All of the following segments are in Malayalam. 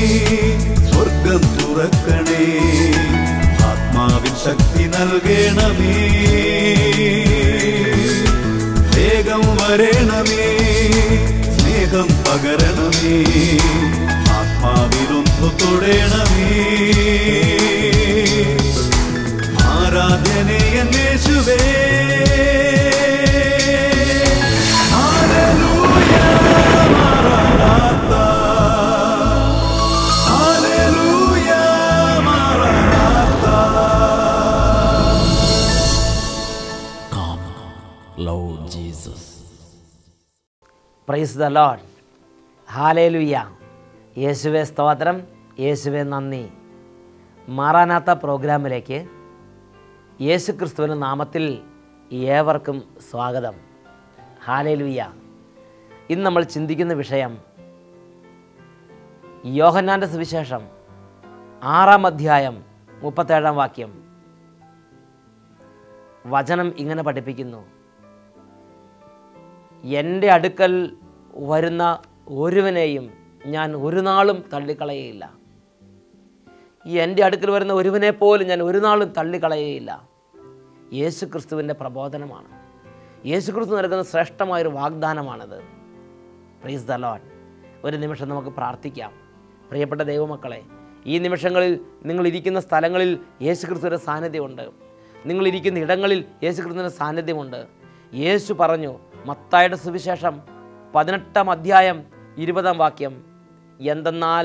സ്വർഗം തുറക്കണേ ആത്മാവിൻ ശക്തി നൽകണമേ വേഗം വരണമേ സ്നേഹം പകരണമേ ആത്മാവിലൊന്നു തൊടണമേ ആരാധനയേശുവേ ഹല്ലേലൂയ മാറാനാത്ത ഹല്ലേലൂയ മാറാനാത്ത Come, Lord Jesus. Praise the Lord hallelujah യേശുവെ സ്തോത്രം യേശുവെ നന്ദി മാറാനാത്ത പ്രോഗ്രാമിലേക്ക് യേശു ക്രിസ്തുവിൻ്റെ നാമത്തിൽ ഏവർക്കും സ്വാഗതം ഹാലേലുയ്യ ഇന്ന് നമ്മൾ ചിന്തിക്കുന്ന വിഷയം യോഹന്നാൻ്റെ സുവിശേഷം ആറാം അധ്യായം മുപ്പത്തേഴാം വാക്യം വചനം ഇങ്ങനെ പഠിപ്പിക്കുന്നു എൻ്റെ അടുക്കൽ വരുന്ന ഒരുവനെയും ഞാൻ ഒരു നാളും തള്ളിക്കളയുകയില്ല ഈ എൻ്റെ അടുക്കൽ വരുന്ന ഒരുവനെ പോലും ഞാൻ ഒരു നാളും തള്ളിക്കളയുകയില്ല യേശു ക്രിസ്തുവിൻ്റെ പ്രബോധനമാണ് യേശു ക്രിസ്തു നൽകുന്ന ശ്രേഷ്ഠമായൊരു വാഗ്ദാനമാണത് പ്രീസ് ദ ലോഡ് ഒരു നിമിഷം നമുക്ക് പ്രാർത്ഥിക്കാം പ്രിയപ്പെട്ട ദൈവമക്കളെ ഈ നിമിഷങ്ങളിൽ നിങ്ങൾ ഇരിക്കുന്ന സ്ഥലങ്ങളിൽ യേശു ക്രിസ്തുവിൻ്റെ സാന്നിധ്യമുണ്ട് നിങ്ങൾ ഇരിക്കുന്ന ഇടങ്ങളിൽ യേശു ക്രിസ്തുവിൻ്റെ സാന്നിധ്യമുണ്ട് യേശു പറഞ്ഞു മത്തായുടെ സുവിശേഷം പതിനെട്ടാം അധ്യായം ഇരുപതാം വാക്യം എന്തെന്നാൽ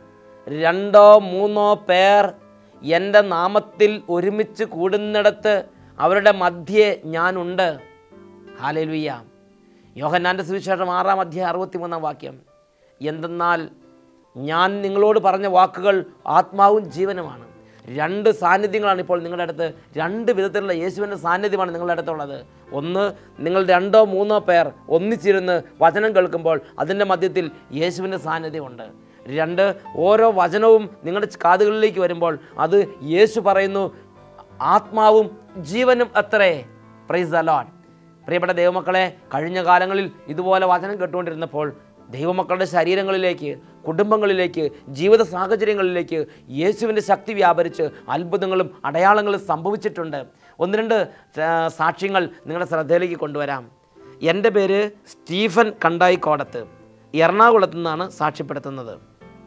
രണ്ടോ മൂന്നോ പേർ എൻ്റെ നാമത്തിൽ ഒരുമിച്ച് കൂടുന്നിടത്ത് അവരുടെ മധ്യേ ഞാനുണ്ട് ഹാലേലുയ്യ യോഹന്നാൻ്റെ സുവിശേഷം ആറാം അധ്യായം അറുപത്തിമൂന്നാം വാക്യം എന്തെന്നാൽ ഞാൻ നിങ്ങളോട് പറഞ്ഞ വാക്കുകൾ ആത്മാവും ജീവനുമാണ് രണ്ട് സാന്നിധ്യങ്ങളാണ് ഇപ്പോൾ നിങ്ങളുടെ അടുത്ത് രണ്ട് വിധത്തിലുള്ള യേശുവിൻ്റെ സാന്നിധ്യമാണ് നിങ്ങളുടെ അടുത്തുള്ളത് ഒന്ന് നിങ്ങൾ രണ്ടോ മൂന്നോ പേർ ഒന്നിച്ചിരുന്ന് വചനം കേൾക്കുമ്പോൾ അതിൻ്റെ മധ്യത്തിൽ യേശുവിൻ്റെ സാന്നിധ്യമുണ്ട് രണ്ട് ഓരോ വചനവും നിങ്ങളുടെ കാതുകളിലേക്ക് വരുമ്പോൾ അത് യേശു പറയുന്നു ആത്മാവും ജീവനും അത്രേ പ്രൈസ് ദ ലോഡ് പ്രിയപ്പെട്ട ദൈവമക്കളെ കഴിഞ്ഞ കാലങ്ങളിൽ ഇതുപോലെ വചനം കേട്ടുകൊണ്ടിരുന്നപ്പോൾ ദൈവമക്കളുടെ ശരീരങ്ങളിലേക്ക് കുടുംബങ്ങളിലേക്ക് ജീവിത സാഹചര്യങ്ങളിലേക്ക് യേശുവിൻ്റെ ശക്തി വ്യാപരിച്ച് അത്ഭുതങ്ങളും അടയാളങ്ങളും സംഭവിച്ചിട്ടുണ്ട് ഒന്ന് രണ്ട് ആ, സാക്ഷ്യങ്ങൾ നിങ്ങളുടെ ശ്രദ്ധയിലേക്ക് കൊണ്ടുവരാം എൻ്റെ പേര് സ്റ്റീഫൻ കണ്ടായിക്കോടത്ത് എറണാകുളത്തു നിന്നാണ് സാക്ഷ്യപ്പെടുത്തുന്നത്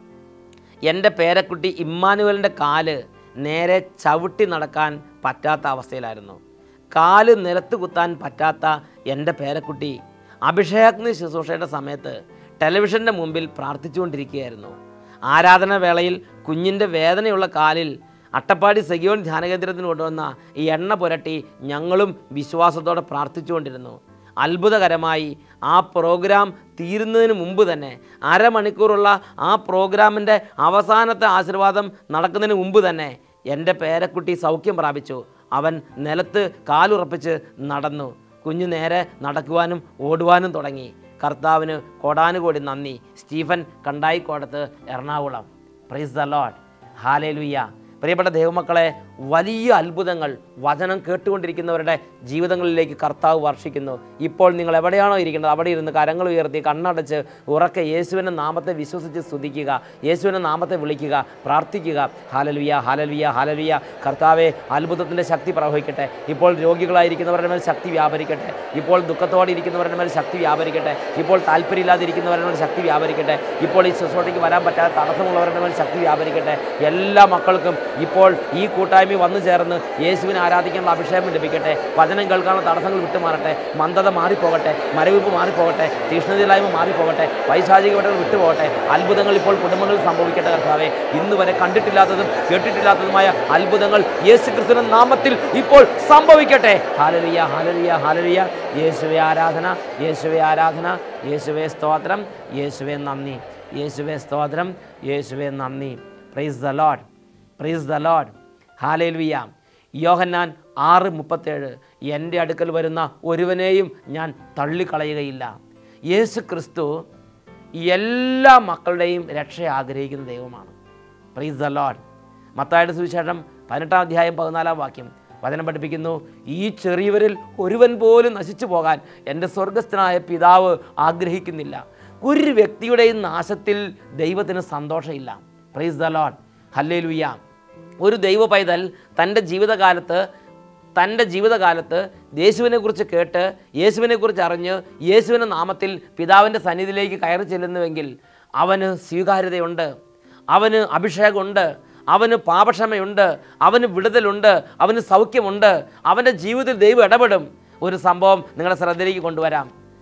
എൻ്റെ പേരക്കുട്ടി ഇമ്മാനുവലിൻ്റെ കാല് നേരെ ചവിട്ടി നടക്കാൻ പറ്റാത്ത അവസ്ഥയിലായിരുന്നു കാല് നിലത്ത് കുത്താൻ പറ്റാത്ത എൻ്റെ പേരക്കുട്ടി അഭിഷേകാഗ്നി ശുശ്രൂഷയുടെ സമയത്ത് ടെലിവിഷൻ്റെ മുമ്പിൽ പ്രാർത്ഥിച്ചുകൊണ്ടിരിക്കുകയായിരുന്നു ആരാധന വേളയിൽ കുഞ്ഞിൻ്റെ വേദനയുള്ള കാലിൽ അട്ടപ്പാടി സഖിയോൻ ധ്യാനകേന്ദ്രത്തിന് കൊണ്ടുവന്ന ഈ എണ്ണ പുരട്ടി ഞങ്ങളും വിശ്വാസത്തോടെ പ്രാർത്ഥിച്ചുകൊണ്ടിരുന്നു അത്ഭുതകരമായി ആ പ്രോഗ്രാം തീരുന്നതിന് മുമ്പ് തന്നെ അരമണിക്കൂറുള്ള ആ പ്രോഗ്രാമിൻ്റെ അവസാനത്തെ ആശീർവാദം നടക്കുന്നതിന് മുമ്പ് തന്നെ എൻ്റെ പേരക്കുട്ടി സൗഖ്യം പ്രാപിച്ചു അവൻ നിലത്ത് കാലുറപ്പിച്ച് നടന്നു കുഞ്ഞു നേരെ നടക്കുവാനും ഓടുവാനും തുടങ്ങി കർത്താവിന് കോടാനുകോടി നന്ദി Stephen Kandayikkodath Ernakulam praise the Lord hallelujah പ്രിയപ്പെട്ട ദൈവമക്കളെ വലിയ അത്ഭുതങ്ങൾ വചനം കേട്ടുകൊണ്ടിരിക്കുന്നവരുടെ ജീവിതങ്ങളിലേക്ക് കർത്താവ് വർഷിക്കുന്നു ഇപ്പോൾ നിങ്ങൾ എവിടെയാണോ ഇരിക്കുന്നത് അവിടെ ഇരുന്ന് കരങ്ങൾ ഉയർത്തി കണ്ണടച്ച് ഉറക്കെ യേശുവിൻ്റെ നാമത്തെ വിശ്വസിച്ച് സ്തുതിക്കുക യേശുവിൻ്റെ നാമത്തെ വിളിക്കുക പ്രാർത്ഥിക്കുക ഹാലലുയ ഹാലലുയ ഹാലലുയ കർത്താവെ അത്ഭുതത്തിൻ്റെ ശക്തി പ്രവഹിക്കട്ടെ ഇപ്പോൾ രോഗികളായിരിക്കുന്നവരുടെ മേൽ ശക്തി വ്യാപരിക്കട്ടെ ഇപ്പോൾ ദുഃഖത്തോടെ ഇരിക്കുന്നവരുടെ മേൽ ശക്തി വ്യാപരിക്കട്ടെ ഇപ്പോൾ താല്പര്യമില്ലാതിരിക്കുന്നവരുടെ മേൽ ശക്തി വ്യാപരിക്കട്ടെ ഇപ്പോൾ ഈ ശുശ്രൂഷയ്ക്ക് വരാൻ പറ്റാത്ത തടസ്സമുള്ളവരുടെ മേൽ ശക്തി വ്യാപരിക്കട്ടെ എല്ലാ മക്കൾക്കും ഇപ്പോൾ ഈ കൂട്ടായ്മ വന്നു ചേർന്ന് യേശുവിനെ ആരാധിക്കാനുള്ള അഭിഷേകം ലഭിക്കട്ടെ വചനം കേൾക്കാനുള്ള തടസ്സങ്ങൾ വിട്ടുമാറട്ടെ മന്ദത മാറിപ്പോകട്ടെ മരവിപ്പ് മാറിപ്പോകട്ടെ തീഷ്ണതയില്ലായ്മ മാറിപ്പോകട്ടെ വൈശാചിക വിടകൾ വിട്ടുപോകട്ടെ അത്ഭുതങ്ങൾ ഇപ്പോൾ കുടുംബങ്ങളിൽ സംഭവിക്കട്ടെ കർത്താവെ ഇന്ന് വരെ കണ്ടിട്ടില്ലാത്തതും കേട്ടിട്ടില്ലാത്തതുമായ അത്ഭുതങ്ങൾ യേശു ക്രിസ്തുവിന്റെ നാമത്തിൽ ഇപ്പോൾ സംഭവിക്കട്ടെ ഹാലലിയ ഹാലലിയ ഹാലലിയ യേശുവെ ആരാധന യേശുവെ ആരാധന യേശുവെ സ്തോത്രം യേശുവെ നന്ദി യേശുവെ സ്തോത്രം യേശുവെ നന്ദി praise the Lord praise the Lord hallelujah Yohannan ആറ് മുപ്പത്തേഴ് എൻ്റെ അടുക്കൽ വരുന്ന ഒരുവനെയും ഞാൻ തള്ളിക്കളയുകയില്ല യേശു ക്രിസ്തു എല്ലാ മക്കളുടെയും രക്ഷ ആഗ്രഹിക്കുന്ന ദൈവമാണ് പ്രൈസ് ദ ലോഡ് മത്തായുടെ സുവിശേഷം പതിനെട്ടാം അധ്യായം പതിനാലാം വാക്യം വചനം പഠിപ്പിക്കുന്നു ഈ ചെറിയവരിൽ ഒരുവൻ പോലും നശിച്ചു പോകാൻ എൻ്റെ സ്വർഗസ്ഥനായ പിതാവ് ആഗ്രഹിക്കുന്നില്ല ഒരു വ്യക്തിയുടെയും നാശത്തിൽ ദൈവത്തിന് സന്തോഷമില്ല പ്രൈസ് ദ ലോഡ് ഹല്ലേ ഒരു ദൈവ പൈതൽ തൻ്റെ ജീവിതകാലത്ത് തൻ്റെ ജീവിതകാലത്ത് യേശുവിനെക്കുറിച്ച് കേട്ട് യേശുവിനെക്കുറിച്ച് അറിഞ്ഞ് യേശുവിൻ്റെ നാമത്തിൽ പിതാവിൻ്റെ സന്നിധിയിലേക്ക് കയറി ചെല്ലുന്നുവെങ്കിൽ അവന് സ്വീകാര്യതയുണ്ട് അവന് അഭിഷേകമുണ്ട് അവന് പാപക്ഷമയുണ്ട് അവന് വിടുതലുണ്ട് അവന് സൗഖ്യമുണ്ട് അവൻ്റെ ജീവിതത്തിൽ ദൈവം ഇടപെടും ഒരു സംഭവം നിങ്ങളുടെ ശ്രദ്ധയിലേക്ക് കൊണ്ടുവരാം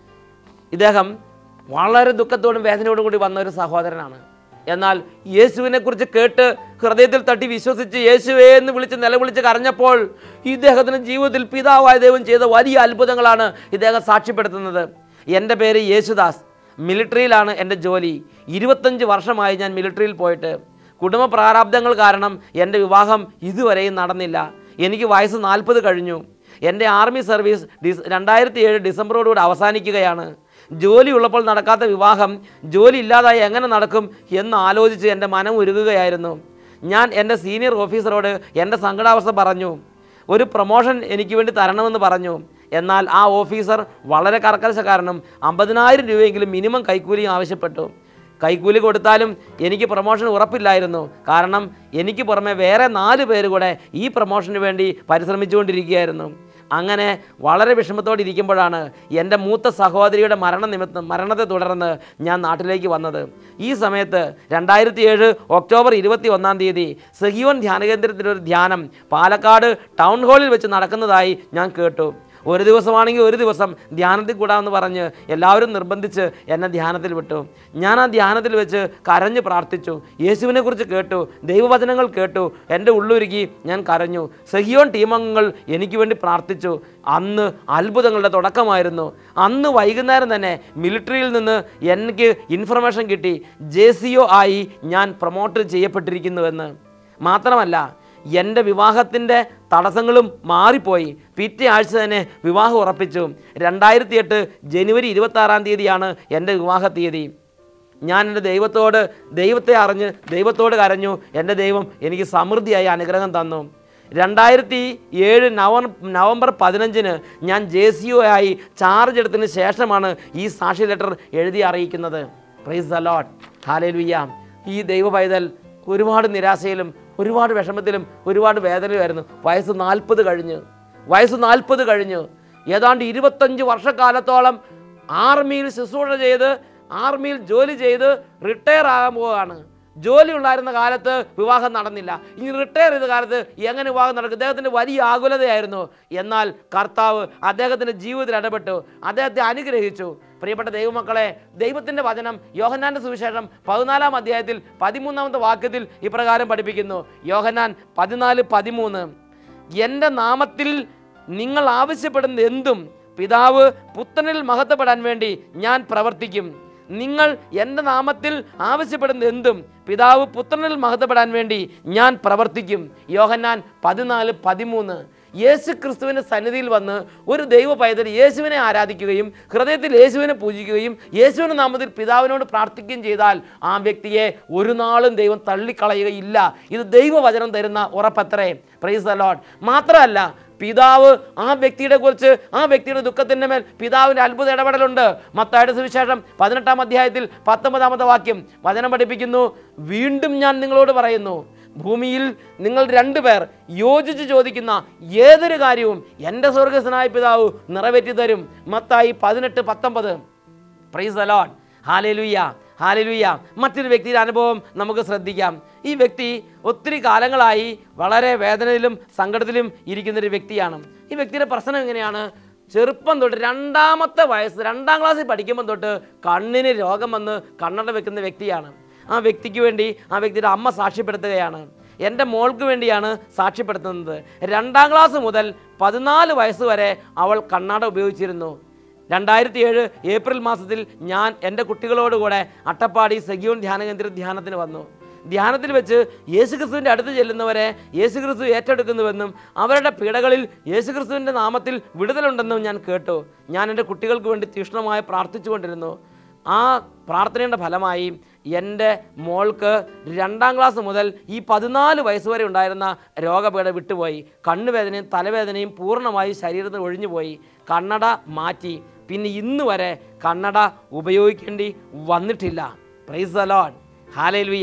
ഇദ്ദേഹം വളരെ ദുഃഖത്തോടും വേദനയോടും കൂടി വന്ന ഒരു സഹോദരനാണ് എന്നാൽ യേശുവിനെ കുറിച്ച് കേട്ട് ഹൃദയത്തിൽ തട്ടി വിശ്വസിച്ച് യേശുവേ എന്ന് വിളിച്ച് നിലവിളിച്ച് കരഞ്ഞപ്പോൾ ഇദ്ദേഹത്തിന് ജീവിതത്തിൽ പിതാവായ ദൈവം ചെയ്ത വലിയ അത്ഭുതങ്ങളാണ് ഇദ്ദേഹം സാക്ഷ്യപ്പെടുത്തുന്നത് എൻ്റെ പേര് യേശുദാസ് മിലിറ്ററിയിലാണ് എൻ്റെ ജോലി ഇരുപത്തഞ്ച് വർഷമായി ഞാൻ മിലിറ്ററിയിൽ പോയിട്ട് കുടുംബ പ്രാരാബ്ദങ്ങൾ കാരണം എൻ്റെ വിവാഹം ഇതുവരെയും നടന്നില്ല എനിക്ക് വയസ്സ് നാൽപ്പത് കഴിഞ്ഞു എൻ്റെ ആർമി സർവീസ് ഡിസ് രണ്ടായിരത്തി ഏഴ് ഡിസംബറോടുകൂടി അവസാനിക്കുകയാണ് ജോലി ഉള്ളപ്പോൾ നടക്കാത്ത വിവാഹം ജോലി ഇല്ലാതായി എങ്ങനെ നടക്കും എന്ന് ആലോചിച്ച് എൻ്റെ മനം ഉരുകുകയായിരുന്നു ഞാൻ എൻ്റെ സീനിയർ ഓഫീസറോട് എൻ്റെ സങ്കടാവസ്ഥ പറഞ്ഞു ഒരു പ്രൊമോഷൻ എനിക്ക് വേണ്ടി തരണമെന്ന് പറഞ്ഞു എന്നാൽ ആ ഓഫീസർ വളരെ കർക്കശക്കാരനും അമ്പതിനായിരം രൂപയെങ്കിലും മിനിമം കൈക്കൂലിയും ആവശ്യപ്പെട്ടു കൈക്കൂലി കൊടുത്താലും എനിക്ക് പ്രൊമോഷൻ ഉറപ്പില്ലായിരുന്നു കാരണം എനിക്ക് പുറമെ വേറെ നാല് പേര് കൂടെ ഈ പ്രൊമോഷന് വേണ്ടി പരിശ്രമിച്ചുകൊണ്ടിരിക്കുകയായിരുന്നു അങ്ങനെ വളരെ വിഷമത്തോടെ ഇരിക്കുമ്പോഴാണ് എൻ്റെ മൂത്ത സഹോദരിയുടെ മരണ നിമിത്തം മരണത്തെ തുടർന്ന് ഞാൻ നാട്ടിലേക്ക് വന്നത് ഈ സമയത്ത് രണ്ടായിരത്തി ഏഴ് ഒക്ടോബർ ഇരുപത്തി ഒന്നാം തീയതി സഹിയോൻ ധ്യാനകേന്ദ്രത്തിൻ്റെ ഒരു ധ്യാനം പാലക്കാട് ടൗൺ ഹാളിൽ വെച്ച് നടക്കുന്നതായി ഞാൻ കേട്ടു ഒരു ദിവസമാണെങ്കിൽ ഒരു ദിവസം ധ്യാനത്തിൽ കൂടാമെന്ന് പറഞ്ഞ് എല്ലാവരും നിർബന്ധിച്ച് എന്നെ ധ്യാനത്തിൽ വിട്ടു ഞാൻ ആ ധ്യാനത്തിൽ വെച്ച് കരഞ്ഞ് പ്രാർത്ഥിച്ചു യേശുവിനെ കുറിച്ച് കേട്ടു ദൈവവചനങ്ങൾ കേട്ടു എൻ്റെ ഉള്ളുരുക്കി ഞാൻ കരഞ്ഞു സഹിയോൺ ടീമംഗങ്ങൾ എനിക്ക് വേണ്ടി പ്രാർത്ഥിച്ചു അന്ന് അത്ഭുതങ്ങളുടെ തുടക്കമായിരുന്നു അന്ന് വൈകുന്നേരം തന്നെ മിലിറ്ററിയിൽ നിന്ന് എനിക്ക് ഇൻഫർമേഷൻ കിട്ടി ജെ ആയി ഞാൻ പ്രൊമോട്ട് ചെയ്യപ്പെട്ടിരിക്കുന്നുവെന്ന് മാത്രമല്ല എൻ്റെ വിവാഹത്തിൻ്റെ തടസ്സങ്ങളും മാറിപ്പോയി പിറ്റേ ആഴ്ച തന്നെ വിവാഹം ഉറപ്പിച്ചു രണ്ടായിരത്തി എട്ട് ജനുവരി ഇരുപത്തി ആറാം തീയതിയാണ് എൻ്റെ വിവാഹ തീയതി ഞാൻ എൻ്റെ ദൈവത്തോട് ദൈവത്തെ അറിഞ്ഞ് ദൈവത്തോട് കരഞ്ഞു എൻ്റെ ദൈവം എനിക്ക് സമൃദ്ധിയായി അനുഗ്രഹം തന്നു രണ്ടായിരത്തി ഏഴ് നവം നവംബർ പതിനഞ്ചിന് ഞാൻ ജെ സി ഒ ആയി ചാർജ് എടുത്തതിന് ശേഷമാണ് ഈ സാക്ഷി ലെറ്റർ എഴുതി അറിയിക്കുന്നത് പ്രൈസ് ദ ലോട്ട് ഹാലേലുയ്യ ഈ ദൈവ പൈതൽ ഒരുപാട് നിരാശയിലും ഒരുപാട് വിഷമത്തിലും ഒരുപാട് വേദനയിലുമായിരുന്നു വയസ്സ് നാൽപ്പത് കഴിഞ്ഞ് വയസ്സ് നാൽപ്പത് കഴിഞ്ഞ് ഏതാണ്ട് ഇരുപത്തഞ്ച് വർഷക്കാലത്തോളം ആർമിയിൽ ശുശ്രൂഷ ചെയ്ത് ആർമിയിൽ ജോലി ചെയ്ത് റിട്ടയർ ആകാൻ പോവുകയാണ് ജോലി ഉണ്ടായിരുന്ന കാലത്ത് വിവാഹം നടന്നില്ല ഇനി റിട്ടയർ ചെയ്ത കാലത്ത് എങ്ങനെ വിവാഹം നടക്കും അദ്ദേഹത്തിൻ്റെ വലിയ ആകുലതയായിരുന്നു എന്നാൽ കർത്താവ് അദ്ദേഹത്തിൻ്റെ ജീവിതത്തിൽ ഇടപെട്ടു അദ്ദേഹത്തെ അനുഗ്രഹിച്ചു പ്രിയപ്പെട്ട ദൈവമക്കളെ ദൈവത്തിൻ്റെ വചനം യോഹന്നാൻ്റെ സുവിശേഷം പതിനാലാം അധ്യായത്തിൽ പതിമൂന്നാമത്തെ വാക്യത്തിൽ ഇപ്രകാരം പഠിപ്പിക്കുന്നു യോഹന്നാൻ പതിനാല് പതിമൂന്ന് എൻ്റെ നാമത്തിൽ നിങ്ങൾ ആവശ്യപ്പെടുന്ന എന്തും പിതാവ് പുത്രനിൽ മഹത്വപ്പെടാൻ വേണ്ടി ഞാൻ പ്രവർത്തിക്കും നിങ്ങൾ എൻ്റെ നാമത്തിൽ ആവശ്യപ്പെടുന്ന എന്തും പിതാവ് പുത്രനിൽ മഹത്വപ്പെടാൻ വേണ്ടി ഞാൻ പ്രവർത്തിക്കും യോഹന്നാൻ പതിനാല് പതിമൂന്ന് യേശു ക്രിസ്തുവിൻ്റെ സന്നിധിയിൽ വന്ന് ഒരു ദൈവ പൈതൽ യേശുവിനെ ആരാധിക്കുകയും ഹൃദയത്തിൽ യേശുവിനെ പൂജിക്കുകയും യേശുവിൻ്റെ നാമത്തിൽ പിതാവിനോട് പ്രാർത്ഥിക്കുകയും ചെയ്താൽ ആ വ്യക്തിയെ ഒരു നാളും ദൈവം തള്ളിക്കളയുകയില്ല ഇത് ദൈവവചനം തരുന്ന ഉറപ്പത്രേ പ്രൈസ് ദ ലോഡ് മാത്രമല്ല പിതാവ് ആ വ്യക്തിയുടെ കുറിച്ച് ആ വ്യക്തിയുടെ ദുഃഖത്തിൻ്റെ മേൽ പിതാവിൻ്റെ അത്ഭുത ഇടപെടലുണ്ട് മത്തായുടെ സുവിശേഷം പതിനെട്ടാം അധ്യായത്തിൽ പത്തൊമ്പതാമത്തെ വാക്യം വചനം പഠിപ്പിക്കുന്നു വീണ്ടും ഞാൻ നിങ്ങളോട് പറയുന്നു ഭൂമിയിൽ നിങ്ങൾ രണ്ടുപേർ യോജിച്ച് ചോദിക്കുന്ന ഏതൊരു കാര്യവും എൻ്റെ സ്വർഗസ്വനായ പിതാവ് നിറവേറ്റി തരും മത്തായി പതിനെട്ട് പത്തൊമ്പത് പ്രൈസ് അലോൺ ഹാലേലുയ്യ ഹാലേലുയ്യ മറ്റൊരു വ്യക്തിയുടെ അനുഭവം നമുക്ക് ശ്രദ്ധിക്കാം ഈ വ്യക്തി ഒത്തിരി കാലങ്ങളായി വളരെ വേദനയിലും സങ്കടത്തിലും ഇരിക്കുന്ന ഒരു വ്യക്തിയാണ് ഈ വ്യക്തിയുടെ പ്രശ്നം എങ്ങനെയാണ് ചെറുപ്പം തൊട്ട് രണ്ടാമത്തെ വയസ്സ് രണ്ടാം ക്ലാസ്സിൽ പഠിക്കുമ്പോൾ തൊട്ട് കണ്ണിന് രോഗം വന്ന് കണ്ണട വെക്കുന്ന വ്യക്തിയാണ് ആ വ്യക്തിക്ക് വേണ്ടി ആ വ്യക്തിയുടെ അമ്മ സാക്ഷ്യപ്പെടുത്തുകയാണ് എൻ്റെ മോൾക്ക് വേണ്ടിയാണ് സാക്ഷ്യപ്പെടുത്തുന്നത് രണ്ടാം ക്ലാസ് മുതൽ പതിനാല് വയസ്സ് വരെ അവൾ കണ്ണാട ഉപയോഗിച്ചിരുന്നു രണ്ടായിരത്തി ഏഴ് ഏപ്രിൽ മാസത്തിൽ ഞാൻ എൻ്റെ കുട്ടികളോടുകൂടെ അട്ടപ്പാടി സഖിയോൺ ധ്യാനകേന്ദ്ര ധ്യാനത്തിന് വന്നു ധ്യാനത്തിൽ വെച്ച് യേശുക്രിസ്തുവിൻ്റെ അടുത്ത് ചെല്ലുന്നവരെ യേശുക്രിസ്തു ഏറ്റെടുക്കുന്നുവെന്നും അവരുടെ പീഡകളിൽ യേശുക്രിസ്തുവിൻ്റെ നാമത്തിൽ വിടുതലുണ്ടെന്നും ഞാൻ കേട്ടു ഞാൻ എൻ്റെ കുട്ടികൾക്ക് വേണ്ടി തീക്ഷ്ണമായി പ്രാർത്ഥിച്ചുകൊണ്ടിരുന്നു ആ പ്രാർത്ഥനയുടെ ഫലമായി എൻ്റെ മോൾക്ക് രണ്ടാം ക്ലാസ് മുതൽ ഈ പതിനാല് വയസ്സ് വരെ ഉണ്ടായിരുന്ന രോഗപീഠ വിട്ടുപോയി കണ്ണുവേദനയും തലവേദനയും പൂർണ്ണമായി ശരീരത്തിൽ ഒഴിഞ്ഞുപോയി കണ്ണട മാറ്റി പിന്നെ ഇന്ന് വരെ കണ്ണട ഉപയോഗിക്കേണ്ടി വന്നിട്ടില്ല പ്രൈസ് ദ ലോഡ് ഹാലേൽവിയ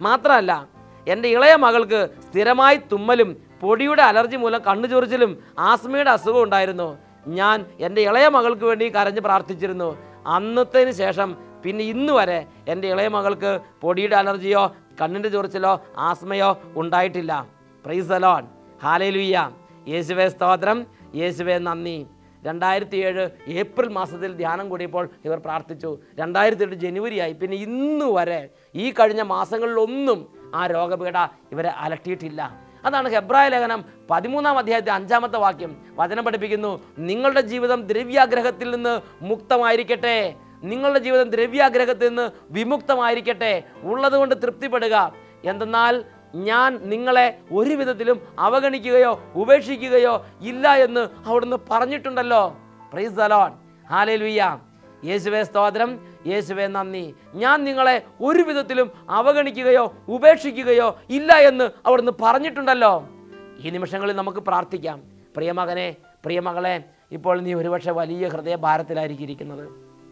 മാത്രമല്ല എൻ്റെ ഇളയ മകൾക്ക് സ്ഥിരമായി തുമ്മലും പൊടിയുടെ അലർജി മൂലം കണ്ണു ചൊറിച്ചിലും ആസ്മയുടെ അസുഖം ഉണ്ടായിരുന്നു ഞാൻ എൻ്റെ ഇളയ മകൾക്ക് വേണ്ടി കരഞ്ഞ് പ്രാർത്ഥിച്ചിരുന്നു അന്നത്തേന് ശേഷം പിന്നെ ഇന്ന് വരെ എൻ്റെ ഇളയ മകൾക്ക് പൊടിയുടെ അലർജിയോ കണ്ണിൻ്റെ ചൊറിച്ചിലോ ആസ്മയോ ഉണ്ടായിട്ടില്ല പ്രൈസ് അലോൺ ഹാലേലുയ്യ യേശുവേ സ്തോത്രം യേശുവേ നന്ദി രണ്ടായിരത്തി ഏഴ് ഏപ്രിൽ മാസത്തിൽ ധ്യാനം കൂടിയപ്പോൾ ഇവർ പ്രാർത്ഥിച്ചു രണ്ടായിരത്തി എട്ട് ജനുവരി ആയി പിന്നെ ഇന്ന് വരെ ഈ കഴിഞ്ഞ മാസങ്ങളിലൊന്നും ആ രോഗപീഠ ഇവരെ അലട്ടിയിട്ടില്ല അതാണ് ഹെബ്രായ ലേഖനം പതിമൂന്നാം അധ്യായത്തെ അഞ്ചാമത്തെ വാക്യം വചനം പഠിപ്പിക്കുന്നു നിങ്ങളുടെ ജീവിതം ദ്രവ്യാഗ്രഹത്തിൽ നിന്ന് മുക്തമായിരിക്കട്ടെ നിങ്ങളുടെ ജീവിതം ദ്രവ്യാഗ്രഹത്തിൽ നിന്ന് വിമുക്തമായിരിക്കട്ടെ ഉള്ളതുകൊണ്ട് തൃപ്തിപ്പെടുക എന്തെന്നാൽ ഞാൻ നിങ്ങളെ ഒരു വിധത്തിലും അവഗണിക്കുകയോ ഉപേക്ഷിക്കുകയോ ഇല്ല എന്ന് അവിടുന്ന് പറഞ്ഞിട്ടുണ്ടല്ലോ പ്രൈസ് ദലോൺ ഹാലേ ലുയ്യ യേശുവേ സ്തോത്രം യേശുവേ നന്ദി ഞാൻ നിങ്ങളെ ഒരു വിധത്തിലും അവഗണിക്കുകയോ ഉപേക്ഷിക്കുകയോ ഇല്ല എന്ന് അവിടുന്ന് പറഞ്ഞിട്ടുണ്ടല്ലോ ഈ നിമിഷങ്ങളിൽ നമുക്ക് പ്രാർത്ഥിക്കാം പ്രിയമകനെ പ്രിയമകളെ ഇപ്പോൾ നീ ഒരുപക്ഷെ വലിയ ഹൃദയഭാരത്തിലായിരിക്കും ഇരിക്കുന്നത്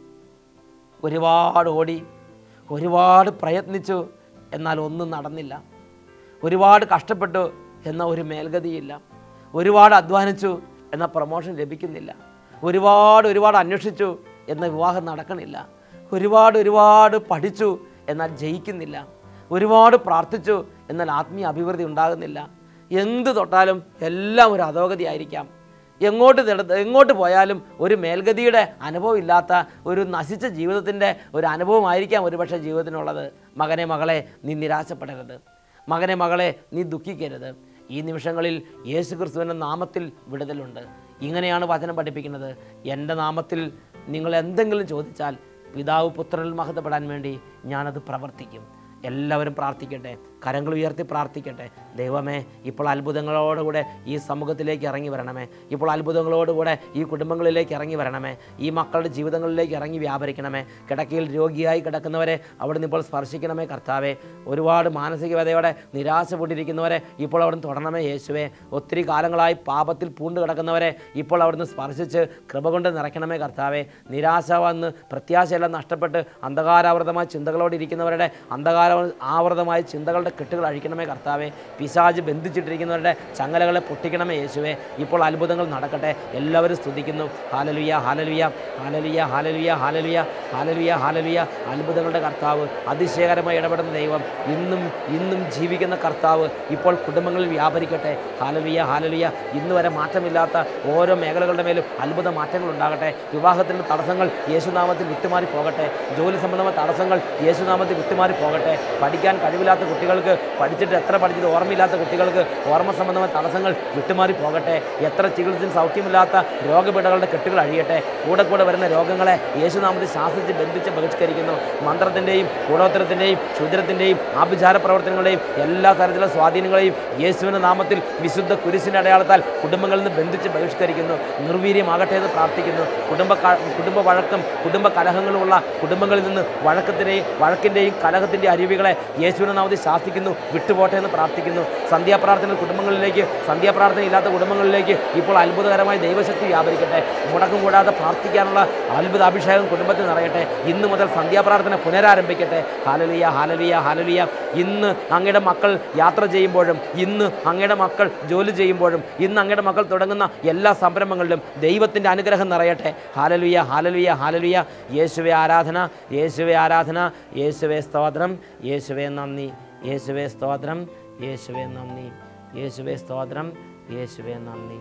ഒരുപാട് ഓടി ഒരുപാട് പ്രയത്നിച്ചു എന്നാൽ ഒന്നും നടന്നില്ല ഒരുപാട് കഷ്ടപ്പെട്ടു എന്ന ഒരു മേൽഗതിയില്ല ഒരുപാട് അധ്വാനിച്ചു എന്ന പ്രൊമോഷൻ ലഭിക്കുന്നില്ല ഒരുപാട് ഒരുപാട് അന്വേഷിച്ചു എന്ന വിവാഹം നടക്കണില്ല ഒരുപാട് ഒരുപാട് പഠിച്ചു എന്നാൽ ജയിക്കുന്നില്ല ഒരുപാട് പ്രാർത്ഥിച്ചു എന്നാൽ ആത്മീയ അഭിവൃദ്ധി ഉണ്ടാകുന്നില്ല എന്ത് തൊട്ടാലും എല്ലാം ഒരു അധോഗതി ആയിരിക്കാം എങ്ങോട്ട് നട എങ്ങോട്ട് പോയാലും ഒരു മേൽഗതിയുടെ അനുഭവം ഇല്ലാത്ത ഒരു നശിച്ച ജീവിതത്തിൻ്റെ ഒരു അനുഭവമായിരിക്കാം ഒരുപക്ഷെ ജീവിതത്തിനുള്ളത് മകനെ മകളെ നീ നിരാശപ്പെടരുത് മകനെ മകളെ നീ ദുഃഖിക്കരുത് ഈ നിമിഷങ്ങളിൽ യേശു ക്രിസ്തുവിൻ്റെ നാമത്തിൽ വിടുതലുണ്ട് ഇങ്ങനെയാണ് വചനം പഠിപ്പിക്കുന്നത് എൻ്റെ നാമത്തിൽ നിങ്ങൾ എന്തെങ്കിലും ചോദിച്ചാൽ പിതാവ് പുത്രനിൽ മഹത്വപ്പെടാൻ വേണ്ടി ഞാനത് പ്രവർത്തിക്കും എല്ലാവരും പ്രാർത്ഥിക്കട്ടെ കരങ്ങൾ ഉയർത്തി പ്രാർത്ഥിക്കട്ടെ ദൈവമേ ഇപ്പോൾ അത്ഭുതങ്ങളോടുകൂടെ ഈ സമൂഹത്തിലേക്ക് ഇറങ്ങി വരണമേ ഇപ്പോൾ അത്ഭുതങ്ങളോടുകൂടെ ഈ കുടുംബങ്ങളിലേക്ക് ഇറങ്ങി വരണമേ ഈ മക്കളുടെ ജീവിതങ്ങളിലേക്ക് ഇറങ്ങി വ്യാപരിക്കണമേ കിടക്കയിൽ രോഗിയായി കിടക്കുന്നവരെ അവിടുന്ന് ഇപ്പോൾ സ്പർശിക്കണമേ കർത്താവേ ഒരുപാട് മാനസിക വ്യതയോടെ നിരാശപ്പെട്ടിരിക്കുന്നവരെ ഇപ്പോൾ അവിടുന്ന് തുടരണമേ യേശുവേ ഒത്തിരി കാലങ്ങളായി പാപത്തിൽ പൂണ്ട് കിടക്കുന്നവരെ ഇപ്പോൾ അവിടുന്ന് സ്പർശിച്ച് കൃപ കൊണ്ട് നിറയ്ക്കണമേ കർത്താവേ നിരാശ വന്ന് പ്രത്യാശയെല്ലാം നഷ്ടപ്പെട്ട് അന്ധകാരാവൃതമായ ചിന്തകളോട് ഇരിക്കുന്നവരുടെ അന്ധകാര ആവൃതമായ ചിന്തകളുടെ കെട്ടുകൾ അഴിക്കണമേ കർത്താവേ പിശാജ് ബന്ധിച്ചിട്ടിരിക്കുന്നവരുടെ ചങ്ങലകളെ പൊട്ടിക്കണമേ യേശുവേ ഇപ്പോൾ അത്ഭുതങ്ങൾ നടക്കട്ടെ എല്ലാവരും സ്തുതിക്കുന്നു ഹാലലുയ ഹാലലുയ ഹാലലുയ ഹാലലുയ ഹാലലുയ ഹാലലുയ ഹാലലുയ അത്ഭുതങ്ങളുടെ കർത്താവ് അതിശയകരമായി ഇടപെടുന്ന ദൈവം ഇന്നും ഇന്നും ജീവിക്കുന്ന കർത്താവ് ഇപ്പോൾ കുടുംബങ്ങളിൽ വ്യാപരിക്കട്ടെ ഹാലലുയ ഹാലലുയ ഇന്ന് വരെ മാറ്റമില്ലാത്ത ഓരോ മേഖലകളുടെ മേലും അത്ഭുത മാറ്റങ്ങൾ ഉണ്ടാകട്ടെ വിവാഹത്തിൻ്റെ തടസ്സങ്ങൾ യേശുനാമത്തിൽ വിട്ടുമാറി പോകട്ടെ ജോലി സംബന്ധമായ തടസ്സങ്ങൾ യേശുനാമത്തിൽ വിട്ടുമാറി പോകട്ടെ പഠിക്കാൻ കഴിവില്ലാത്ത കുട്ടികൾക്ക് പഠിച്ചിട്ട് എത്ര പഠിച്ചത് ഓർമ്മയില്ലാത്ത കുട്ടികൾക്ക് ഓർമ്മ സംബന്ധമായ തടസ്സങ്ങൾ വിട്ടുമാറി പോകട്ടെ എത്ര ചികിത്സയും സൗഖ്യമില്ലാത്ത രോഗപീഠകളുടെ കെട്ടുകൾ അഴിയട്ടെ കൂടെ കൂടെ വരുന്ന രോഗങ്ങളെ യേശുനാമത്തിൽ ശാസിച്ച് ബന്ധിച്ച് ബഹിഷ്കരിക്കുന്നു മന്ത്രത്തിൻ്റെയും കൂടോത്തരത്തിൻ്റെയും ക്ഷുദ്രത്തിൻ്റെയും ആഭിചാര പ്രവർത്തനങ്ങളുടെയും എല്ലാ തരത്തിലുള്ള സ്വാധീനങ്ങളെയും യേശുവിൻ്റെ നാമത്തിൽ വിശുദ്ധ കുരിശിൻ്റെ അടയാളത്താൽ കുടുംബങ്ങളിൽ നിന്ന് ബന്ധിച്ച് ബഹിഷ്കരിക്കുന്നു നിർവീര്യമാകട്ടെ എന്ന് പ്രാർത്ഥിക്കുന്നു കുടുംബ ക- കുടുംബ വഴക്കും കുടുംബ കലഹങ്ങളുമുള്ള കുടുംബങ്ങളിൽ നിന്ന് വഴക്കത്തിൻ്റെയും വഴക്കിൻ്റെയും കലഹത്തിൻ്റെ അരുവികളെ യേശുവിൻ്റെ നാമത്തിൽ ശാസിക്കുന്നു വിട്ടുപോട്ടെ എന്ന് പ്രാർത്ഥിക്കുന്നു സന്ധ്യാപ്രാർത്ഥന കുടുംബങ്ങളിലേക്ക് സന്ധ്യാപ്രാർത്ഥന ഇല്ലാത്ത കുടുംബങ്ങളിലേക്ക് ഇപ്പോൾ അത്ഭുതകരമായ ദൈവശക്തി വ്യാപരിക്കട്ടെ മുടക്കം കൂടാതെ പ്രാർത്ഥിക്കാനുള്ള അത്ഭുത അഭിഷേകം കുടുംബത്തിൽ നിറയട്ടെ ഇന്ന് മുതൽ സന്ധ്യാപ്രാർത്ഥന പുനരാരംഭിക്കട്ടെ ഹാലലിയ ഹാലലിയ ഹാലലിയ ഇന്ന് അങ്ങയുടെ മക്കൾ യാത്ര ചെയ്യുമ്പോഴും ഇന്ന് അങ്ങയുടെ മക്കൾ ജോലി ചെയ്യുമ്പോഴും ഇന്ന് അങ്ങയുടെ മക്കൾ തുടങ്ങുന്ന എല്ലാ സംരംഭങ്ങളിലും ദൈവത്തിൻ്റെ അനുഗ്രഹം നിറയട്ടെ ഹാലലുയ ഹാലലുയ ഹാലലുയ യേശുവെ ആരാധന യേശുവെ ആരാധന യേശുവെ സ്തോത്രം യേശുവെ നന്ദി യേശുവെ സ്തോത്രം യേശുവെ നന്ദി യേശുവെ സ്തോത്രം യേശുവെ നന്ദി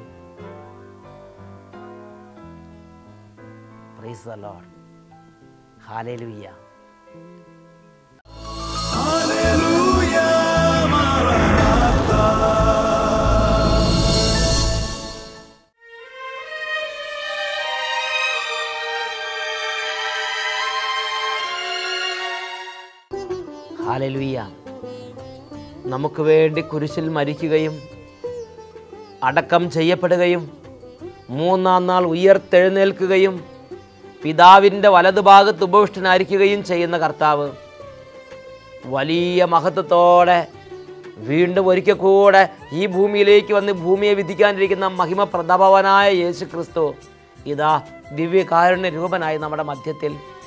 പ്രൈസ് ദ ലോർഡ് ഹാലേലുയ്യ ഹല്ലേലൂയ മാറാനാത്ത ഹാലലുയ്യ നമുക്ക് വേണ്ടി കുരിശിൽ മരിക്കുകയും അടക്കം ചെയ്യപ്പെടുകയും മൂന്നാം നാൾ ഉയർത്തെഴുന്നേൽക്കുകയും പിതാവിൻ്റെ വലതുഭാഗത്ത് ഉപവിഷ്ടനായിരിക്കുകയും ചെയ്യുന്ന കർത്താവ് വലിയ മഹത്വത്തോടെ വീണ്ടും ഒരിക്കൽ കൂടെ ഈ ഭൂമിയിലേക്ക് വന്ന് ഭൂമിയെ വിധിക്കാനിരിക്കുന്ന മഹിമ പ്രതാപവനായ യേശു ക്രിസ്തു ഇതാ ദിവ്യകാരുണ്യ രൂപനായി നമ്മുടെ മധ്യത്തിൽ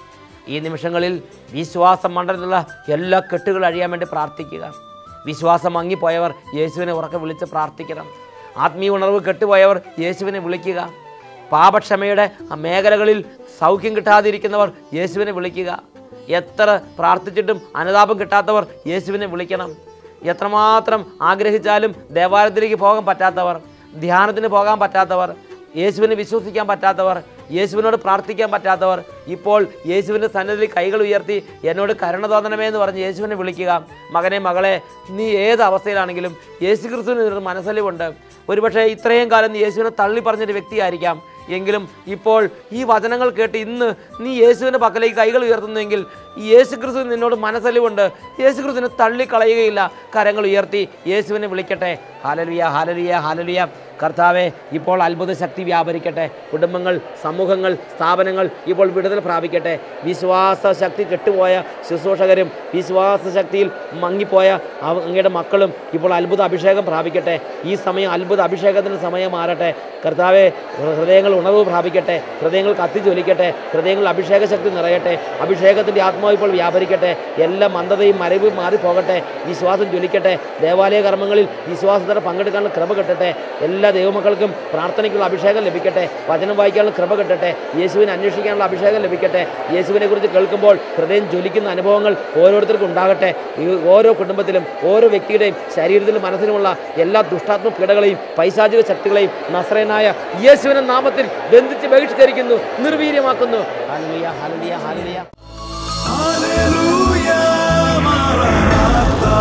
ഈ നിമിഷങ്ങളിൽ വിശ്വാസം മണ്ഡലത്തിലുള്ള എല്ലാ കെട്ടുകളും അഴിയാൻ വേണ്ടി പ്രാർത്ഥിക്കുക വിശ്വാസം മങ്ങിപ്പോയവർ യേശുവിനെ ഉറക്കെ വിളിച്ച് പ്രാർത്ഥിക്കണം ആത്മീയ ഉണർവ് കെട്ടുപോയവർ യേശുവിനെ വിളിക്കുക പാപക്ഷമയുടെ ആ മേഖലകളിൽ സൗഖ്യം കിട്ടാതിരിക്കുന്നവർ യേശുവിനെ വിളിക്കുക എത്ര പ്രാർത്ഥിച്ചിട്ടും അനുതാപം കിട്ടാത്തവർ യേശുവിനെ വിളിക്കണം എത്രമാത്രം ആഗ്രഹിച്ചാലും ദേവാലയത്തിലേക്ക് പോകാൻ പറ്റാത്തവർ ധ്യാനത്തിന് പോകാൻ പറ്റാത്തവർ യേശുവിനെ വിശ്വസിക്കാൻ പറ്റാത്തവർ യേശുവിനോട് പ്രാർത്ഥിക്കാൻ പറ്റാത്തവർ ഇപ്പോൾ യേശുവിൻ്റെ സന്നിധിയിൽ കൈകൾ ഉയർത്തി എന്നോട് കരുണ തോന്നണമേ എന്ന് പറഞ്ഞ് യേശുവിനെ വിളിക്കുക മകനെ മകളെ നീ ഏത് അവസ്ഥയിലാണെങ്കിലും യേശു ക്രിസ്തുവിന് ഒരു മനസ്സലിവുണ്ട് ഒരുപക്ഷെ ഇത്രയും കാലം നീ യേശുവിനെ തള്ളി പറഞ്ഞൊരു വ്യക്തിയായിരിക്കാം എങ്കിലും ഇപ്പോൾ ഈ വചനങ്ങൾ കേട്ട് ഇന്ന് നീ യേശുവിൻ്റെ പക്കലേക്ക് കൈകൾ ഉയർത്തുന്നെങ്കിൽ ഈ യേശു ക്രിസ്തു നിന്നോട് മനസ്സലിവുണ്ട് യേശു ക്രിസ്തുവിനെ തള്ളിക്കളയുകയില്ല കരങ്ങൾ ഉയർത്തി യേശുവിനെ വിളിക്കട്ടെ ഹാലലുയ ഹാലലുയ ഹാലലുയ കർത്താവെ ഇപ്പോൾ അത്ഭുത ശക്തി വ്യാപരിക്കട്ടെ കുടുംബങ്ങൾ സമൂഹങ്ങൾ സ്ഥാപനങ്ങൾ ഇപ്പോൾ വിടുതൽ പ്രാപിക്കട്ടെ വിശ്വാസ ശക്തി കെട്ടുപോയ ശുശ്രൂഷകരും വിശ്വാസ ശക്തിയിൽ മങ്ങിപ്പോയ അവ- അങ്ങയുടെ മക്കളും ഇപ്പോൾ അത്ഭുത അഭിഷേകം പ്രാപിക്കട്ടെ ഈ സമയം അത്ഭുത അഭിഷേകത്തിന് സമയം മാറട്ടെ കർത്താവെ ഹൃദയങ്ങൾ ഉണർവ് പ്രാപിക്കട്ടെ ഹൃദയങ്ങൾ കത്തിജ്വലിക്കട്ടെ ഹൃദയങ്ങൾ അഭിഷേക ശക്തി നിറയട്ടെ അഭിഷേകത്തിൻ്റെ ആത്മാവ് ഇപ്പോൾ വ്യാപരിക്കട്ടെ എല്ലാ മന്ദതയും മരവും മാറിപ്പോകട്ടെ വിശ്വാസം ജ്വലിക്കട്ടെ ദേവാലയ കർമ്മങ്ങളിൽ വിശ്വാസത്തോടെ പങ്കെടുക്കാനുള്ള കൃപ കിട്ടട്ടെ എല്ലാ ദൈവമക്കൾക്കും പ്രാർത്ഥനയ്ക്കുള്ള അഭിഷേകം ലഭിക്കട്ടെ വചനം വായിക്കാനുള്ള കൃപ കിട്ടട്ടെ യേശുവിനെ അന്വേഷിക്കാനുള്ള അഭിഷേകം ലഭിക്കട്ടെ യേശുവിനെ കുറിച്ച് കേൾക്കുമ്പോൾ ഹൃദയം ജ്വലിക്കുന്ന അനുഭവങ്ങൾ ഓരോരുത്തർക്കും ഉണ്ടാകട്ടെ ഈ ഓരോ കുടുംബത്തിലും ഓരോ വ്യക്തിയുടെയും ശരീരത്തിലും മനസ്സിലുമുള്ള എല്ലാ ദുഷ്ടാത്മ പീഡകളെയും പൈശാചിക ശക്തികളെയും നസ്രനായ യേശുവിന്റെ നാമത്തിൽ ബന്ധിച്ച് ബഹിഷ്കരിക്കുന്നു നിർവീര്യമാക്കുന്നു ഹല്ലേലൂയ, ഹല്ലേലൂയ, ഹല്ലേലൂയ. Hallelujah, Maranatha.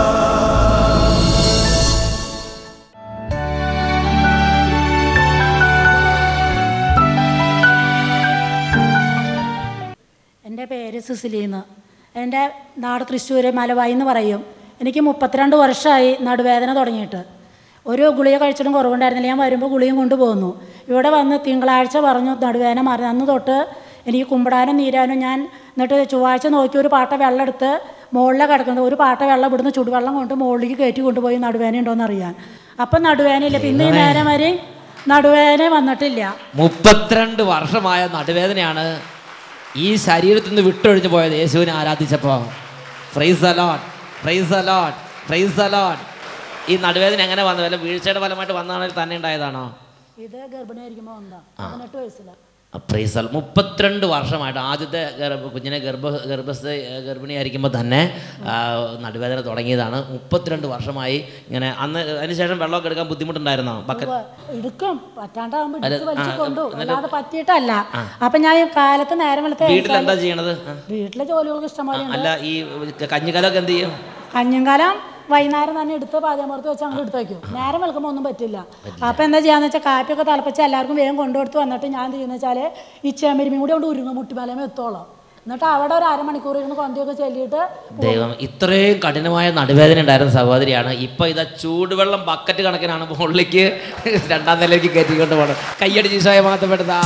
എൻ്റെ പേര് സുസിലീന്ന് എൻ്റെ നാട് തൃശ്ശൂർ മലവായി എന്ന് പറയും എനിക്ക് മുപ്പത്തിരണ്ട് വർഷമായി നടുവേദന തുടങ്ങിയിട്ട് ഒരു ഗുളിക കഴിച്ചിട്ടും കുറവുണ്ടായിരുന്നില്ല ഞാൻ വരുമ്പോൾ ഗുളിയും കൊണ്ടുപോകുന്നു ഇവിടെ വന്ന് തിങ്കളാഴ്ച പറഞ്ഞു നടുവേദന മാറി അന്ന് തൊട്ട് എനിക്ക് കുമ്പിടാനും നീരാനും ഞാൻ എന്നിട്ട് ചൊവ്വാഴ്ച നോക്കി ഒരു പാട്ട വെള്ളം എടുത്ത് മുകളിലെ കിടക്കുന്നത് ഒരു പാട്ട വെള്ളം ഇവിടുന്ന് ചുടുവെള്ളം കൊണ്ട് മുകളിലേക്ക് കയറ്റി കൊണ്ടുപോയി നടുവേദന ഉണ്ടോയെന്ന് അറിയാൻ അപ്പം നടുവേദനയില്ല പിന്നെ ഈ നേരം വരെ നടുവേദന വന്നിട്ടില്ല മുപ്പത്തിരണ്ട് വർഷമായ നടുവേദനയാണ് ഈ ശരീരത്തിൽ നിന്ന് വിട്ടൊഴിഞ്ഞു പോയത് യേശുവിനെ ആരാധിച്ചപ്പോൾ praise a lot praise a lot praise a lot ഈ നടുവേദന എങ്ങനെ വന്നു വല്ല വീഴ്ചയുടെ ഫലമായിട്ട് വന്നതാണെങ്കിൽ തന്നെ ഉണ്ടായതാണോ ഇത് ഗർഭിണിയായിരിക്കുമ്പോൾ വന്നതാ പതിനെട്ട് വയസ്സിലാണ് പ്രൈസൽ മുപ്പത്തിരണ്ട് വർഷമായിട്ട് ആദ്യത്തെ ഗർഭ കുഞ്ഞിനെ ഗർഭ ഗർഭസ്ഥ ഗർഭിണിയായിരിക്കുമ്പോൾ തന്നെ ആ, നടുവേദന തുടങ്ങിയതാണ് മുപ്പത്തിരണ്ട് വർഷമായി ഇങ്ങനെ അന്ന് അതിനുശേഷം വെള്ളമൊക്കെ എടുക്കാൻ ബുദ്ധിമുട്ടുണ്ടായിരുന്നോ ബക്കറ്റ് ഉവ്വ്. എടുക്കും പറ്റാണ്ടാവുമ്പോ അല്ല, എടുത്ത് വലിച്ചു ആ, കൊണ്ടു എന്നിട്ട് അല്ലാതെ പറ്റിയിട്ടല്ല അപ്പൊ ഞാൻ ഈ കാലത്ത് നേരം വെളുത്ത വീട്ടിൽ എന്താ ചെയ്യണത് ആ. വീട്ടിലെ ജോലികൾക്ക് ഇഷ്ടംപോലെ ഉണ്ട് അല്ല ഈ കഞ്ഞിക്കാലമൊക്കെ എന്ത് ചെയ്യും കഞ്ഞുംകാലം വൈകുന്നേരം തന്നെ എടുത്ത് പാചകമുറത്ത് വെച്ച് അങ്ങോട്ട് എടുത്ത് വയ്ക്കും നേരം വെളുക്കുമ്പോൾ ഒന്നും പറ്റില്ല അപ്പൊ എന്താ ചെയ്യാന്ന് വെച്ചാൽ കാപ്പിയൊക്കെ തിളപ്പിച്ച് എല്ലാവർക്കും വേഗം കൊണ്ടുകൊടുത്ത് വന്നിട്ട് ഞാൻ ചെയ്യുന്ന വെച്ചാല് ഈ ചെമ്മരിമീൻ കൂടി കൊണ്ട് ഉരുങ്ങും മുട്ടിമലമേ എത്തോളം എന്നിട്ട് അവിടെ ഒരു അരമണിക്കൂർ ഇരുന്ന് കൊന്തിയൊക്കെ ചെല്ലിയിട്ട് ദൈവം ഇത്രയും കഠിനമായ നടുവേദന ഉണ്ടായിരുന്ന സഹോദരിയാണ് ഇപ്പൊ ഇതാ ചൂടുവെള്ളം ബക്കറ്റ് കണക്കിനാണ് മുകളിലേക്ക് രണ്ടാം നിലയിലേക്ക് കയറ്റിക്കൊണ്ട് പോകണം കയ്യടി ജീശോയെ മാറ്റപ്പെടുത്താ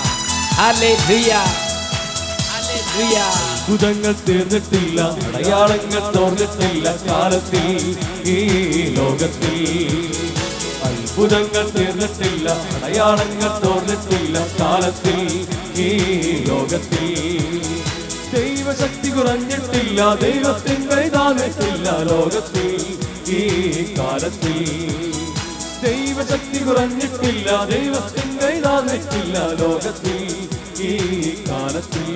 അത്ഭുതങ്ങൾ തീർന്നിട്ടില്ല അടയാളങ്ങൾ തോർന്നിട്ടില്ല കാലത്തിൽ ഈ ലോകത്തിൽ അത്ഭുതങ്ങൾ തീർന്നിട്ടില്ല അടയാളങ്ങൾ തോർന്നിട്ടില്ല കാലത്തിൽ ഈ ലോകത്തിൽ ദൈവശക്തി കുറഞ്ഞിട്ടില്ല ദൈവത്തിൻ കൈതാന്നിട്ടില്ല ലോകത്തിൽ ഈ കാലത്തിൽ ദൈവശക്തി കുറഞ്ഞിട്ടില്ല ദൈവത്തിൻ കൈതാന്നിട്ടില്ല ലോകത്തിൽ ഈ കാലത്തിൽ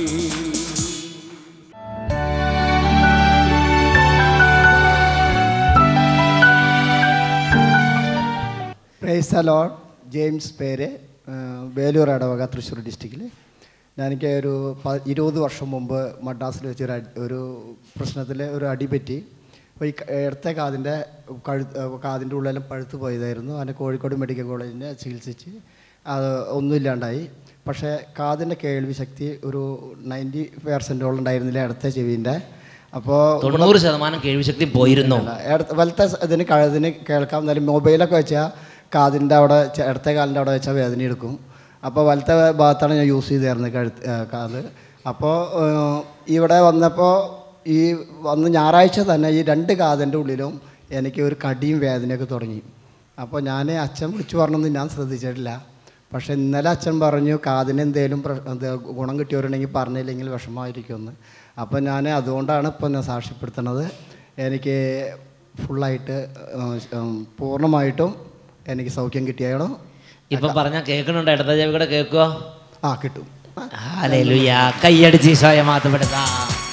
പ്രൈസ് അലോൺ ജെയിംസ് പേര് ആ, വേലൂർ ഇടവക തൃശ്ശൂർ ഡിസ്ട്രിക്റ്റിൽ എനിക്ക് ഒരു പ ഇരുപത് വർഷം മുമ്പ് മദ്രാസിൽ വെച്ച് ഒരു അടി- ഒരു പ്രശ്നത്തിൽ ഒരു അടി പറ്റി അപ്പോൾ ഈ ക- ഇടത്തെ കാതിൻ്റെ കഴു കാതിൻ്റെ ഉള്ളിലും പഴുത്ത് പോയതായിരുന്നു അതിനെ കോഴിക്കോട് മെഡിക്കൽ കോളേജിൽ ചികിത്സിച്ച് അത് ഒന്നുമില്ലാണ്ടായി പക്ഷേ കാതിൻ്റെ കേൾവി ശക്തി ഒരു നയൻറ്റി പെർസെൻറ്റോളം ഉണ്ടായിരുന്നില്ല ഇടത്തെ ചെവിൻ്റെ അപ്പോൾ തൊണ്ണൂറ് ശതമാനം കേൾവിശക്തി പോയിരുന്നു അല്ല, ഇടത്ത് വലത്തെ സ- ഇതിന് കഴുതിന് കേൾക്കാം എന്നാലും മൊബൈലൊക്കെ വെച്ചാൽ കാതിൻ്റെ അവിടെ ചെ- ഇടത്തെ കാലിൻ്റെ അവിടെ വെച്ചാൽ വേദന എടുക്കും അപ്പോൾ വലത്തെ ഭാഗത്താണ് ഞാൻ യൂസ് ചെയ്തായിരുന്നത് കഴുത്ത് ആ, കാത് അപ്പോൾ ഏഹ്, ഇവിടെ വന്നപ്പോൾ ഈ വന്ന് ഞായറാഴ്ച തന്നെ ഈ രണ്ട് കാതിൻ്റെ ഉള്ളിലും എനിക്ക് ഒരു കടിയും വേദനയൊക്കെ തുടങ്ങി അപ്പോൾ ഞാൻ അച്ഛൻ വിളിച്ചു പറഞ്ഞൊന്നും ഞാൻ ശ്രദ്ധിച്ചിട്ടില്ല പക്ഷേ ഇന്നലെ അച്ഛൻ പറഞ്ഞു കാതിന് എന്തെങ്കിലും പ്ര ഇത് ഗുണം കിട്ടിയവരുണ്ടെങ്കിൽ പറഞ്ഞില്ലെങ്കിൽ വിഷമമായിരിക്കുമെന്ന് അപ്പം ഞാൻ അതുകൊണ്ടാണ് ഇപ്പം ഞാൻ സാക്ഷ്യപ്പെടുത്തുന്നത് എനിക്ക് ഫുള്ളായിട്ട് ഉം, ഉം, പൂർണ്ണമായിട്ടും എനിക്ക് സൗഖ്യം കിട്ടിയാണോ ഇപ്പൊ പറഞ്ഞാൽ കേൾക്കണുണ്ടോ ഇടത്ത ചെവി കൂടെ കേൾക്കുവോ ആ കിട്ടും ഹാലേലുയ കൈയടിച്ച് ഈശോയെ മാത്തപ്പെടുത്താം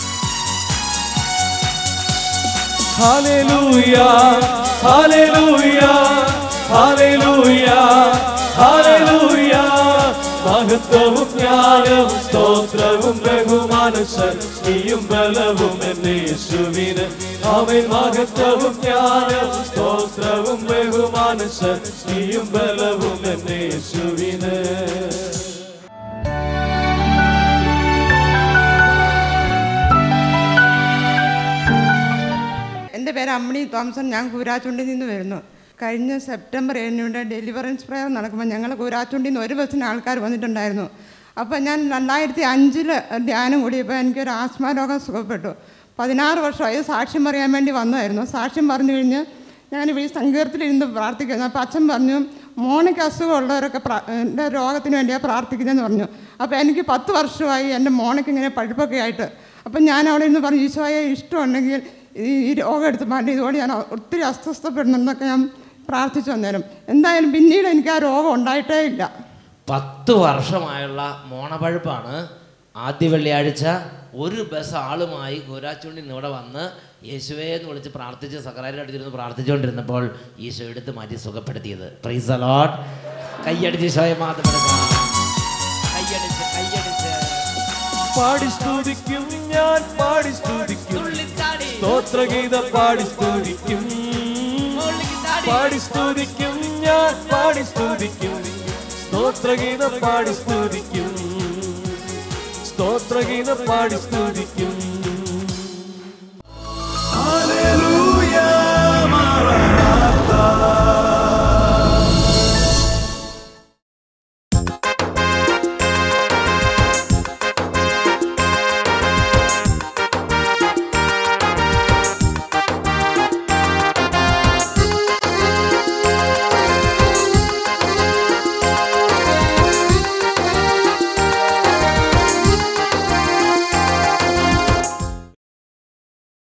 ഹല്ലേലൂയ ഹല്ലേലൂയ ഹല്ലേലൂയ ഹല്ലേലൂയ മഹത്വവും ജ്ഞാനവും സ്തോത്രവും ബഹുമാനം ശക്തിയും ബലവും എന്നെ യേശുവിന് അവൻ മഹത്വവും ജ്ഞാനവും സ്തോത്രവും ബഹുമാനം ശക്തിയും ബലവും എന്നെ യേശുവിന് എൻ്റെ പേര് അമ്മിണി തോംസൺ ഞാൻ കൂരാച്ചുണ്ടിൽ നിന്ന് വരുന്നു കഴിഞ്ഞ സെപ്റ്റംബർ ഏഴിനുണ്ട് ഡെലിവറൻസ് പ്രയർ നടക്കുമ്പോൾ ഞങ്ങൾ കൂരാച്ചുണ്ടിൽ നിന്ന് ഒരു ബസ്സിന് ആൾക്കാർ വന്നിട്ടുണ്ടായിരുന്നു അപ്പോൾ ഞാൻ രണ്ടായിരത്തി അഞ്ചിൽ ധ്യാനം കൂടിയപ്പോൾ എനിക്കൊരു ആസ്മ രോഗം സുഖപ്പെട്ടു പതിനാറ് വർഷമായി സാക്ഷ്യം പറയാൻ വേണ്ടി വന്നതായിരുന്നു സാക്ഷ്യം പറഞ്ഞു കഴിഞ്ഞ് ഞാൻ ഈ സങ്കീർത്തിലിരുന്ന് പ്രാർത്ഥിക്കുന്നു അപ്പോൾ അച്ഛൻ പറഞ്ഞു മോണയ്ക്ക് അസുഖമുള്ളവരൊക്കെ പ്രാ എൻ്റെ രോഗത്തിന് വേണ്ടിയാണ് പ്രാർത്ഥിക്കുന്നതെന്ന് പറഞ്ഞു അപ്പോൾ എനിക്ക് പത്ത് വർഷമായി എൻ്റെ മോണയ്ക്ക് ഇങ്ങനെ പഴുപ്പൊക്കെ ആയിട്ട് അപ്പം ഞാൻ അവിടെ നിന്ന് പറഞ്ഞു ഈശോയെ ഇഷ്ടമുണ്ടെങ്കിൽ ഈ ഈ രോഗം എടുത്ത് മാറ്റി ഇതുകൊണ്ട് ഞാൻ ഒത്തിരി അസ്വസ്ഥപ്പെടുന്നുണ്ടെന്നൊക്കെ ഞാൻ പ്രാർത്ഥിച്ചു വന്നേരം എന്തായാലും പിന്നീട് എനിക്ക് ആ രോഗം ഉണ്ടായിട്ടേ ഇല്ല പത്ത് വർഷമായുള്ള മോണപഴുപ്പാണ് ആദ്യ വെള്ളിയാഴ്ച ഒരു ബസ് ആളുമായി കൂരാച്ചുണ്ടി ഇവിടെ വന്ന് യേശുവേ എന്ന് വിളിച്ച് പ്രാർത്ഥിച്ച് സക്കറാരുടെ അടുത്തിരുന്ന് പ്രാർത്ഥിച്ചുകൊണ്ടിരുന്നപ്പോൾ ഈശോ എടുത്ത് മാറ്റി സുഖപ്പെടുത്തിയത് പ്രൈസ് അലോട്ട് കൈയടിച്ച് ഈശോയെ മാത്തപ്പെടുത്താം കൈയടിച്ച് കൈയടിച്ച് പാടി സ്തുതിക്കും ഞാൻ പാടി സ്തുതിക്കും സ്തോത്രഗീതം പാടി സ്തുതിക്കും പാടി സ്തുതിക്കും ഞാൻ പാടി സ്തുതിക്കും സ്തോത്രഗീതം പാടി സ്തുതിക്കും സ്തോത്രഗീതം പാടി സ്തുതിക്കും